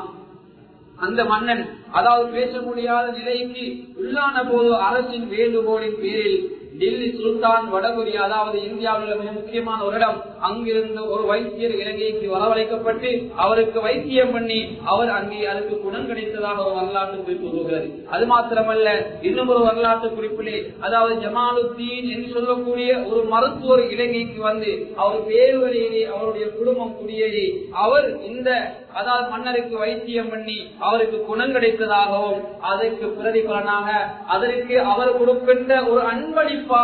அந்த மன்னன் அதாவது பேச முடியாத நிலைக்கு உள்ளான போது அரசின் வேண்டுகோளின் பேரில் டெல்லி சுல்தான் வடகொரியா அதாவது இந்தியாவில் மிக முக்கியமான ஒரு இடம் அங்கிருந்து ஒரு வைத்தியர் இலங்கைக்கு வரவழைக்கப்பட்டு அவருக்கு வைத்தியம் பண்ணி அவர் அங்கே அதுக்கு குணம் கிடைத்ததாக ஒரு வரலாற்று குறிப்பு சொல்கிறது அது மாத்திரமல்ல இன்னும் ஒரு வரலாற்று குறிப்பிலே அதாவது ஜமாலுத்தீன் என்று சொல்லக்கூடிய ஒரு மருத்துவர் இலங்கைக்கு வந்து அவர் பேருவரையிலே அவருடைய குடும்பம் குடியேறி அவர் இந்த அதாவது மன்னருக்கு வைத்தியம் பண்ணி அவருக்கு குணம் கிடைத்ததாகவும் அதற்கு பிரதிபலனாக அதற்கு அவர் கொடுக்கின்ற ஒரு அன்பளிப்பாக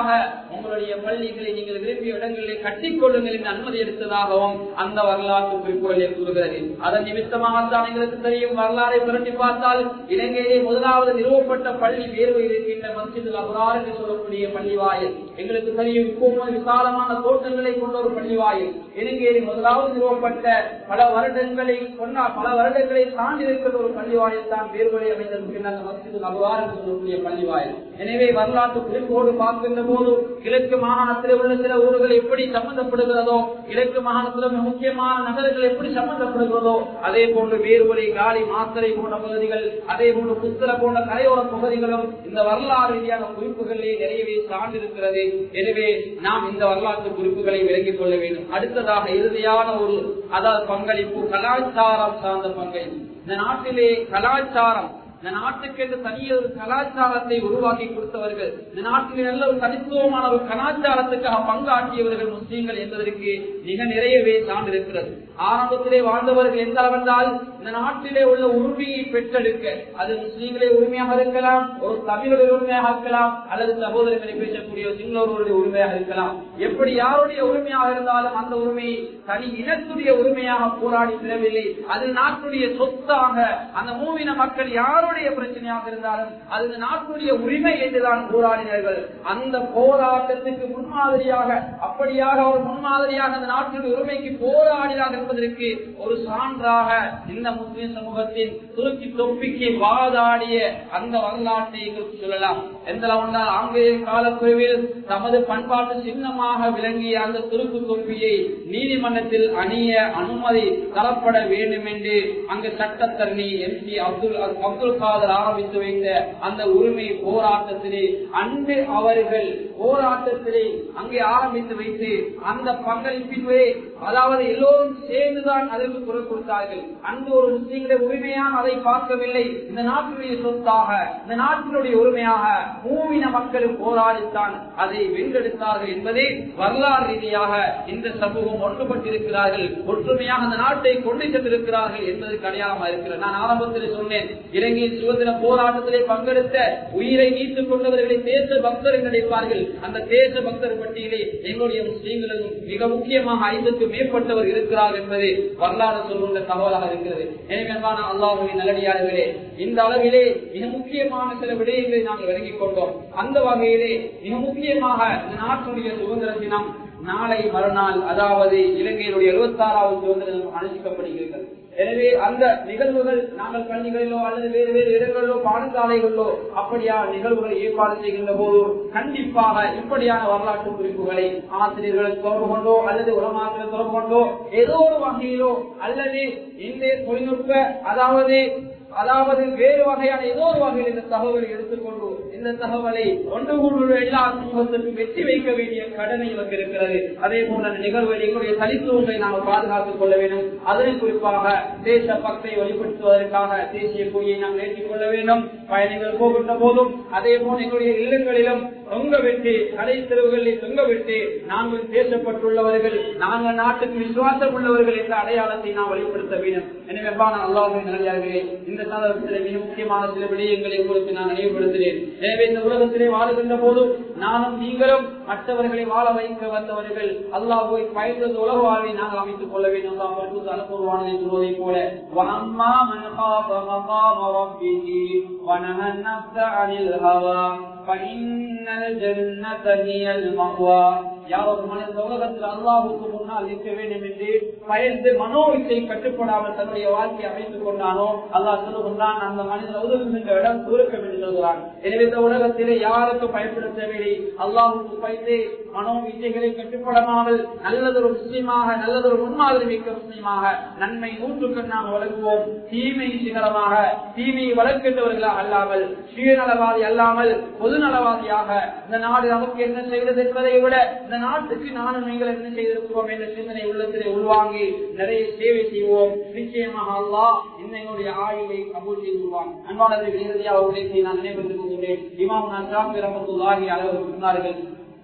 உங்களுடைய பள்ளிகளை நீங்கள் விரும்பிய இடங்களிலே கட்டிக்கொள்ளுங்கள் என்று அனுமதி எடுத்ததாகவும் அந்த வரலாற்று குறிப்புகளில் கூறுகிறது அதன் நிமித்தமாகத்தான் எங்களுக்கு தெரியும் வரலாறை புரட்டி பார்த்தால் இலங்கையிலே முதலாவது நிறுவப்பட்ட பள்ளி வேர்வையில் இருக்கின்ற மஸ்ஜித் அபரார் என்று சொல்லக்கூடிய பள்ளி வாயில் எங்களுக்கு தெரியும் இப்போது விசாலமான தோட்டங்களை கொண்ட ஒரு பள்ளி வாயில் இலங்கையில் முதலாவது நிறுவப்பட்ட பல வருடங்களை கொண்ட பல வருடங்களை தாண்டி இருக்கிற ஒரு பள்ளி வாயில் தான் வேர்வழி அமைந்திருக்கின்ற அந்த மஸ்ஜித் அபரார் என்று சொல்லக்கூடிய பள்ளி வாயில் எனவே வரலாற்று குறிப்போடு பார்க்கின்ற போது கிழக்கு மாகாணத்தில் உள்ள சில ஊர்கள் எப்படி சம்பந்தப்படுகிறதோ கிழக்கு மாகாணத்தில் மிக முக்கியமான நகரங்கள் எப்படி சம்பந்தப்படுகிறதோ அதே போன்று வேறுவரை காலி மாத்தரை போன்ற பகுதிகள் அதே போன்று புத்தர போன்ற கரையோர பகுதிகளும் இந்த வரலாறு ரீதியான குறிப்புகளிலே நிறையவே சார்ந்திருக்கிறது எனவே நாம் இந்த வரலாற்று குறிப்புகளை விளங்கிக் கொள்ள வேண்டும் அடுத்ததாக இறுதியான ஒரு அதாவது பங்களிப்பு கலாச்சாரம் சார்ந்த பங்களிப்பு இந்த நாட்டிலே கலாச்சாரம் இந்த நாட்டுக்கு என்று தனிய ஒரு கலாச்சாரத்தை உருவாக்கி கொடுத்தவர்கள் இந்த நாட்டிலே நல்ல ஒரு தனித்துவமான ஒரு கலாச்சாரத்துக்காக பங்காற்றியவர்கள் முஸ்லீம்கள் என்பதற்கு மிக நிறையவே சார்ந்திருக்கிறது ஆரம்பத்திலே வாழ்ந்தவர்கள் எந்த அளவென்றால் இந்த நாட்டிலே உள்ள உரிமையை பெற்றெடுக்க அது முஸ்லீம்களே உரிமையாக இருக்கலாம் ஒரு தமிழருடைய உரிமையாக இருக்கலாம் அல்லது சகோதரர்களை பேசக்கூடிய சிங்களவர்களுடைய உரிமையாக இருக்கலாம் எப்படி யாருடைய உரிமையாக இருந்தாலும் அந்த உரிமையை தனி இனத்துடைய உரிமையாக போராடி பெறவில்லை அது நாட்டுடைய சொத்தாக அந்த மூவின மக்கள் யாருடைய பிரச்சனையாக இருந்தாலும் அது இந்த நாட்டுடைய உரிமை என்றுதான் போராடினார்கள் அந்த போராட்டத்துக்கு முன்மாதிரியாக அப்படியாக ஒரு முன்மாதிரியாக அந்த நாட்டுடைய உரிமைக்கு போராடினார் என்பதற்கு ஒரு சான்றாக இந்த முஸ்லிம் சமூகத்தின் துருக்கி தொப்பிக்கு வாதாடிய அந்த வரலாற்றை எங்களுக்கு சொல்லலாம் எந்த அளவுனால் ஆங்கிலேய காலக்குழுவில் தமது பண்பாட்டு சின்னமாக விளங்கிய அந்த துருக்கு தொப்பியை நீதிமன்றத்தில் அணிய அனுமதி தரப்பட வேண்டும் என்று அங்கு சட்டத்தரணி எம் சி அப்துல் அப்துல் காதர் ஆரம்பித்து வைத்த அந்த உரிமை போராட்டத்திலே அன்று அவர்கள் போராட்டத்திலே அங்கே ஆரம்பித்து வைத்து அந்த பங்களிப்பின்வே அதாவது எல்லோரும் சேர்ந்துதான் அதற்கு குரல் கொடுத்தார்கள் அன்று ஒரு முஸ்லீம்களுடைய உரிமையாக அதை பார்க்கவில்லை இந்த நாட்டினுடைய சொத்தாக இந்த நாட்டினுடைய உரிமையாக மூவின மக்களும் போராடித்தான் அதை வென்றெடுத்தார்கள் என்பதை வரலாறு ரீதியாக இந்த சமூகம் ஒன்றுபட்டிருக்கிறார்கள் ஒற்றுமையாக அந்த நாட்டை கொண்டு சென்றிருக்கிறார்கள் என்பதற்கு அடையாளமாக இருக்கிறது நான் ஆரம்பத்தில் சொன்னேன் இலங்கையின் சுதந்திர போராட்டத்திலே பங்கெடுத்த உயிரை நீத்துக் கொண்டவர்களை தேச பக்தர் நினைப்பார்கள் அந்த தேச பக்தர் பட்டியலே எங்களுடைய முஸ்லீம்களும் மிக முக்கியமாக ஐந்துக்கு மேற்பட்டவர் இருக்கிறார் என்பது வரலாறு சொல்லுகின்ற தகவலாக இருக்கிறது எனவே அல்லாஹுவின் நல்லடியார்களே இந்த அளவிலே மிக முக்கியமான சில விடயங்களை நாங்கள் விளங்கிக் கொண்டோம் அந்த வகையிலே மிக முக்கியமாக இந்த நாட்டுடைய சுதந்திர தினம் நாளை மறுநாள் அதாவது இலங்கையினுடைய எழுபத்தி ஆறாவது சுதந்திர தினம் அனுஷ்டிக்கப்படுகிறது எனவே அந்த நிகழ்வுகள் நாங்கள் பள்ளிகளிலோ அல்லது வேறு வேறு இடங்களிலோ பாடசாலைகளிலோ அப்படியா நிகழ்வுகளை ஏற்பாடு செய்கின்ற போது கண்டிப்பாக இப்படியான வரலாற்று குறிப்புகளை ஆசிரியர்களுக்கு தொடர்பு கொண்டோ அல்லது உலமாக்களை தொடர்பு கொண்டோ ஏதோ ஒரு வகையிலோ அல்லது இந்த தொழில்நுட்ப அதாவது அதாவது வேறு வகையான ஏதோ ஒரு வகையில் இந்த தகவலை எடுத்துக்கொண்டு இந்த தகவலை ஒன்று கூடுள்ள எல்லா சமூகத்திற்கும் வெற்றி வைக்க வேண்டிய கடமை நமக்கு இருக்கிறது அதே போல அந்த நிகழ்வுகள் எங்களுடைய தனித்துவங்களை நாம் பாதுகாத்துக் கொள்ள வேண்டும் அதனை குறிப்பாக தேச பக்தை வெளிப்படுத்துவதற்காக தேசிய கொடியை நாம் ஏற்றிக் கொள்ள வேண்டும் பயணிகள் போகின்ற போதும் அதே போல எங்களுடைய இல்லங்களிலும் தொங்க விட்டு கடை தெருவுகளில் தொங்க விட்டு நாங்கள் தேசப்பட்டுள்ளவர்கள் நாங்கள் நாட்டுக்கு விசுவாசம் உள்ளவர்கள் என்ற அடையாளத்தை நாம் வெளிப்படுத்த வேண்டும் எனவே அல்லாஹின் நல்லே இந்த சந்தர்ப்பத்தில் மிக முக்கியமான சில விடயங்களை உங்களுக்கு நான் நினைவுபடுத்தினேன் எனவே இந்த உலகத்திலே வாழுகின்ற போதும் நானும் நீங்களும் மற்றவர்களை வாழ வைக்க வந்தவர்கள் அல்லாஹுவை பயந்தது உலக வாழ்வை நாங்கள் அமைத்துக் கொள்ள வேண்டும் அனுபவமானதை சொல்வதை போல وَأَمَّا مَنْ خَافَ مَقَامَ رَبِّهِ وَنَهَى النَّفْسَ عَنِ الْهَوَى فَإِنَّ الْجَنَّةَ هِيَ الْمَأْوَى யார் ஒரு மனித உலகத்தில் அல்லாஹுக்கு முன்னால் நிற்க வேண்டும் என்று பயந்து மனோ இச்சை கட்டுப்படாமல் தன்னுடைய வாழ்க்கையை அமைத்துக் கொண்டானோ அல்லாஹ் சொல்லுகின்றான் அந்த மனிதன் உதவுகின்ற இடம் சுருக்கம் என்று சொல்கிறான் எனவே இந்த உலகத்திலே யாருக்கு பயப்பட தேவையில்லை அல்லாஹுக்கு பயந்து மனோ இச்சைகளை கட்டுப்படாமல் நல்லதொரு முஸ்லீமாக நல்லதொரு முன்மாதிரி மிக்க முஸ்லீமாக நன்மை நூற்றுக்கு நாம் வழங்குவோம் தீமை சிகரமாக தீமையை வளர்க்கின்றவர்களாக அல்லாமல் சுயநலவாதி அல்லாமல் பொதுநலவாதியாக இந்த நாடு நமக்கு என்ன செய்வது என்பதை விட இந்த நாட்டுக்கு நானும் நீங்கள் என்ன செய்திருக்கிறோம் என்ற சிந்தனை உள்ளத்திலே உள்வாங்கி நிறைய சேவை செய்வோம் நிச்சயமாக அல்லாஹ் இன்னையுடைய ஆயுளை கபூல் செய்துவான் அன்பானதை இறுதியாக உழைத்தை நான் நினைவுபடுத்திக் கொள்கிறேன் இமாம் நான் சாமி ரமத்துல்லாஹி அளவு சொன்னார்கள்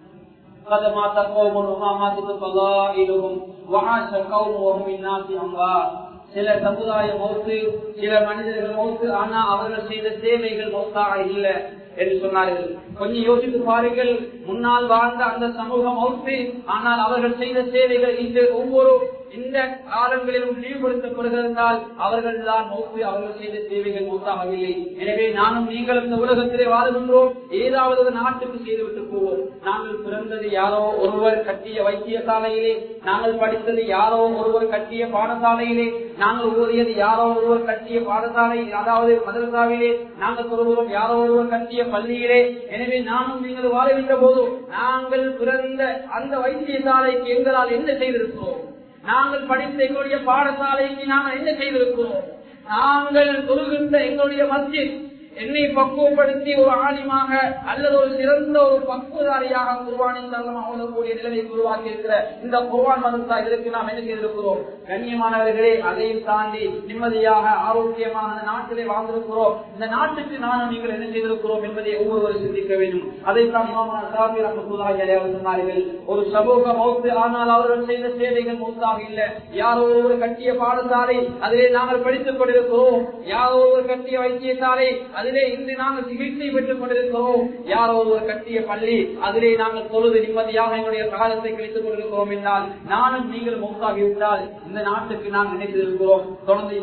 قد مات قوم وما ماتت فضائلهم وعاش قوم وهم الناس اموات சில சமுதாய மௌத்து சில மனிதர்கள் மௌத்து ஆனா அவர்கள் செய்த சேவைகள் மௌத்தாக இல்ல என்று சொன்னார்கள் கொஞ்சம் யோசித்து பாருங்கள் முன்னால் வாழ்ந்த அந்த சமூகம் மௌத்து ஆனால் அவர்கள் செய்த சேவைகள் இந்த ஒவ்வொரு இந்த காலங்களிலும் ஈடுபடுத்தப்படுகிறதால் அவர்கள் தான் மௌத்து அவர்கள் செய்த சேவைகள் மௌத்தாகவில்லை எனவே நானும் நீங்களும் இந்த உலகத்திலே வாழுகின்றோம் ஏதாவது ஒரு நாட்டுக்கு செய்துவிட்டு போவோம் நாங்கள் பிறந்தது யாரோ ஒருவர் கட்டிய வைத்தியசாலையிலே நாங்கள் படித்தது யாரோ ஒருவர் கட்டிய பாடசாலையிலே நாங்கள் ஓதியது யாரோ ஒருவர் கட்டிய பாடசாலை அதாவது மதரசாவிலே நாங்கள் சொல்கிறோம் யாரோ ஒருவர் கட்டிய பள்ளியிலே எனவே நானும் நீங்கள் வாழுகின்ற போது நாங்கள் பிறந்த அந்த வைத்தியசாலைக்கு எங்களால் என்ன செய்திருக்கிறோம் நாங்கள் படித்த எங்களுடைய பாடசாலைக்கு நாங்கள் என்ன செய்திருக்கிறோம் நாங்கள் தொழுகின்ற எங்களுடைய மத்தியில் என்னை பக்குவப்படுத்தி ஒரு ஆலிமாக அல்லது ஒரு சிறந்த ஒரு பக்குவதாரியாக குருவானின் அவங்களுடைய நிலையை உருவாக்கி இருக்கிற இந்த குருவான் மதத்தா இதற்கு நாம் என்ன செய்திருக்கிறோம் கண்ணியமானவர்களே அதையும் தாண்டி நிம்மதியாக ஆரோக்கியமாக அந்த நாட்டிலே வாழ்ந்திருக்கிறோம் இந்த நாட்டுக்கு நானும் நீங்கள் என்ன செய்திருக்கிறோம் என்பதை ஒவ்வொருவரும் சிந்திக்க வேண்டும் அதைத்தான் சொன்னார்கள் ஒரு சமூக மௌத்து ஆனால் அவர்கள் செய்த சேவைகள் மௌத்தாக இல்லை யாரோ ஒரு கட்டிய பாடசாலை அதிலே நாங்கள் படித்துக் கொண்டிருக்கிறோம் யாரோ ஒரு கட்டிய வைத்தியசாலை அதிலே இன்று நாங்கள் சிகிச்சை பெற்றுக் கொண்டிருக்கிறோம் யாரோ ஒரு கட்டிய பள்ளி அதிலே நாங்கள் தொழுது நிம்மதியாக எங்களுடைய காலத்தை கழித்துக் கொண்டிருக்கிறோம் என்றால் நானும் நீங்கள் மௌத்தாகிவிட்டால் இந்த நாட்டுக்கு நாம் நினைத்திருக்கிறோம் தொடர்ந்து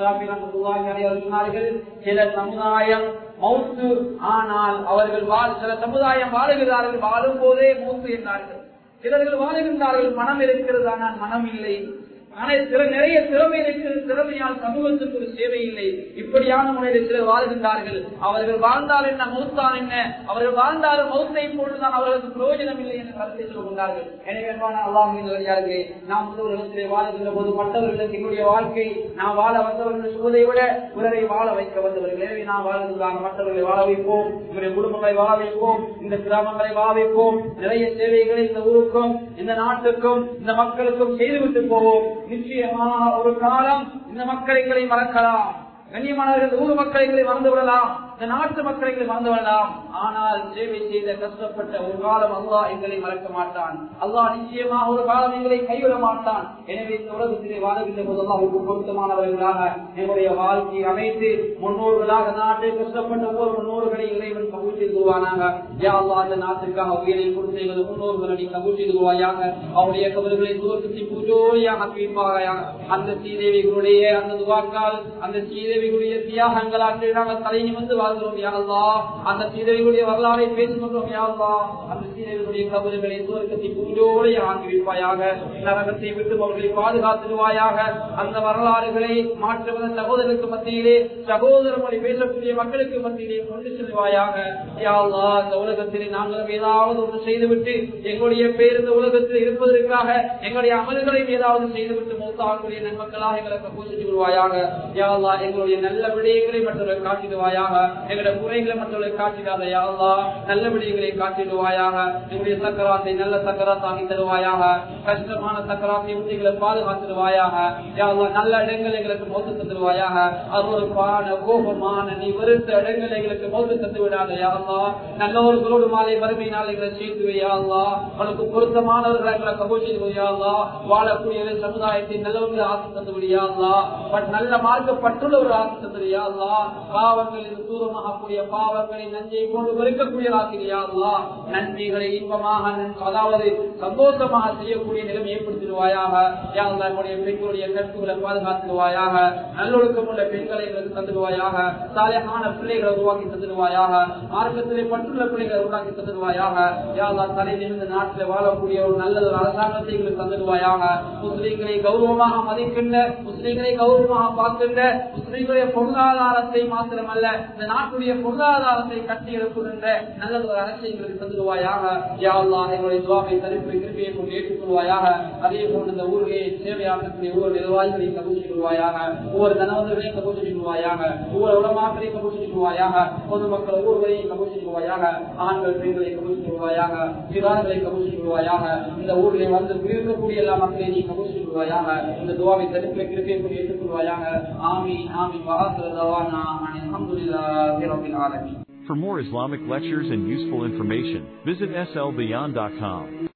சொன்னார்கள் சில சமுதாயம் மௌத்து ஆனால் அவர்கள் வாழ் சில சமுதாயம் வாழுகிறார்கள் வாழும் போதே மௌத்து என்றார்கள் சிலர்கள் வாழுகின்றார்கள் மனம் இருக்கிறது ஆனால் மனம் இல்லை ஆனால் சில நிறைய திறமை இருக்கிற திறமையால் சமூகத்துக்கு ஒரு சேவை இல்லை இப்படியான முறையில் சிலர் வாழ்கின்றார்கள் அவர்கள் வாழ்ந்தால் என்ன மௌத்தான் என்ன அவர்கள் வாழ்ந்தாலும் மௌத்தை போட்டுதான் அவர்களுக்கு பிரயோஜனம் இல்லை என்று கருத்தை சொல்கின்றார்கள் எனவே அல்லாஹே நாம் முதல்வர்களிடத்திலே வாழ்கின்ற போது மற்றவர்களுக்கு எங்களுடைய வாழ்க்கை நாம் வாழ வந்தவர்கள் சொல்வதை விட பிறரை வாழ வைக்க வந்தவர்கள் எனவே நாம் வாழ்கின்றாங்க மற்றவர்களை வாழ வைப்போம் எங்களுடைய குடும்பங்களை வாழ வைப்போம் இந்த கிராமங்களை வாழ வைப்போம் நிறைய சேவைகளை இந்த ஊருக்கும் இந்த நாட்டுக்கும் இந்த மக்களுக்கும் செய்துவிட்டு போவோம் நிச்சயமாக ஒரு காலம் இந்த மக்களை மறக்கலாம் கண்ணியமானவர்கள் ஊர் மக்களை மறந்து விடலாம் இந்த நாட்டு மக்களை மறந்து விடலாம் ஆனால் சேவை செய்த கஷ்டப்பட்ட ஒரு காலம் அல்லாஹ் எங்களை மறக்க மாட்டான் அல்லாஹ் நிச்சயமாக ஒரு காலம் எங்களை கைவிட மாட்டான் எனவே இந்த உலகத்திலே வாழுகின்ற போது அல்லாஹுக்கு பொருத்தமானவர்களாக எங்களுடைய வாழ்க்கையை அமைத்து முன்னோர்களாக நாட்டை கஷ்டப்பட்ட ஒவ்வொரு முன்னோர்களை இறைவன் கபூல் செய்துவானாங்க யா அல்லாஹ் அந்த நாட்டுக்காக உயிரை கொடுத்து எங்களது முன்னோர்களை நீ கபூல் செய்துவாயாக அவருடைய கபல்களை தூரத்தை பூஜோடியாக ஆக்கியிருப்பாயாக அந்த சீதேவிகளுடைய அந்த துவாக்கால் அந்த சீதேவிகளுடைய தியாகங்களால் நாங்கள் தலை நிமிர்ந்து வாழ்கிறோம் யா அல்லாஹ் அந்த சீதேவிகளுடைய வரலாறை பேசுகின்றோம் யா அல்லாஹ் அந்த சீதேவிகளுடைய கபல்களை தூரத்தை பூஜோடைய ஆக்கி வைப்பாயாக நரகத்தை விட்டு அவர்களை பாதுகாத்துடுவாயாக அந்த வரலாறுகளை மாற்றுவத சகோதரருக்கு மத்தியிலே சகோதர மொழி பேசக்கூடிய மக்களுக்கு மத்தியிலே கொண்டு செல்வாயாக யா அல்லாஹ் இந்த உலகத்திலே நாங்களும் ஏதாவது ஒன்று செய்துவிட்டு எங்களுடைய பேர் இந்த உலகத்தில் இருப்பதற்காக எங்களுடைய அமல்களை ஏதாவது செய்துவிட்டு மூத்தாகக்கூடிய நன்மக்களாக எங்களுக்கு பூசிட்டு விடுவாயாக யா அல்லாஹ் எங்களுடைய நல்ல விடயங்களை மற்றவர்கள் காட்டிடுவாயாக எங்களுடைய குறைகளை மற்றவர்கள் காட்டிடாத யா அல்லாஹ் நல்ல விடயங்களை காட்டிடுவாயாக எங்களுடைய சக்கராத்தை நல்ல சக்கராத்தாகி தருவாயாக கஷ்டமான சக்கராத்தை விட்டு எங்களை பாதுகாத்துடுவாயாக யா அல்லாஹ் நல்ல இடங்கள் எங்களுக்கு மோசம் தந்துடுவாயாக அருவருப்பான கோபமான நீ வெறுத்த இடங்கள் எங்களுக்கு மோசம் தந்து விடாத யா அல்லாஹ் நல்லவர்களோடு மாலை வறுமையினால் எங்களை சேர்த்து வை யா அல்லாஹ் உனக்கு பொருத்தமானவர்களை எங்களை கபூல் செய்து வை யா அல்லாஹ் வாழக்கூடிய சமுதாயத்தை நல்லவர்கள் ஆசை தந்து விடியா அல்லாஹ் பட் நல்ல மார்க்கப்பட்டுள்ள ஒரு ஆசை தந்து விடியா அல்லாஹ் பாவங்களில் தூரமாகக்கூடிய பாவங்களை நஞ்சை கொண்டு வெறுக்கக்கூடிய ஆசிரியா அல்லாஹ் நன்றிகளை இன்பமாக நன்- அதாவது சந்தோஷமாக செய்யக்கூடிய நிலைமை ஏற்படுத்திடுவாயாக யா அல்லாஹ் நம்முடைய பெண்களுடைய கற்புகளை பாதுகாத்துடுவாயாக நல்லொழுக்கம் உள்ள பெண்களை எங்களுக்கு தந்துடுவாயாக சாலையான பிள்ளைகளை உருவாக்கி தந்துடுவாயாக மார்க்கத்திலே பற்றுள்ள பிள்ளைகளை உருவாக்கி தந்துடுவாயாக யா அல்லாஹ் தலை நிமிர்ந்த நாட்டில் வாழக்கூடிய ஒரு நல்ல ஒரு அரசாங்கத்தை எங்களுக்கு தந்துடுவாயாக முஸ்லீம்களை கௌரவமாக மதிக்கின்ற முஸ்லீம்களை கௌரவமாக பார்க்கின்ற முஸ்லீம்களுடைய பொருளாதாரத்தை மாத்திரமல்ல இந்த நாட்டுடைய பொருளாதாரத்தை கட்டி எழுப்புகின்ற நல்ல ஒரு அரசை எங்களுக்கு தந்துடுவாயாக யா அல்லாஹ் எங்களுடைய துவாவை தரிப்பு கிருப்பியை கொண்டு ஏற்றுக்கொள்வாயாக அதே போன்று இந்த ஊரிலே சேவையாற்றக்கூடிய ஒவ்வொரு நிர்வாகிகளை கபூசி கொள்வாயாக ஒவ்வொரு தனவந்தர்களையும் கபூசி கொள்வாயாக ஒவ்வொரு உலமாக்களையும் கபூசி கொள்வாயாக பொதுமக்கள் ஒவ்வொருவரையும் கபூசி கொள்வாயாக ஆண்கள் பெண்களை கபூசி கொள்வாயாக சிறார்களை கபூசி கொள்வாயாக இந்த ஊரிலே வந்து இருக்கக்கூடிய எல்லா மக்களையும் நீ கபூசி கொள்வாயாக இந்த துவாவை தரிப்பு கிருப்பியை கொண்டு ஏற்றுக்கொள்வாயாக ஆமி ஆமி வாசலதவானா அல்ஹம்துலில்லாஹி ரப்பில் ஆலமீன் For more Islamic lectures and useful information, visit slbeyond.com.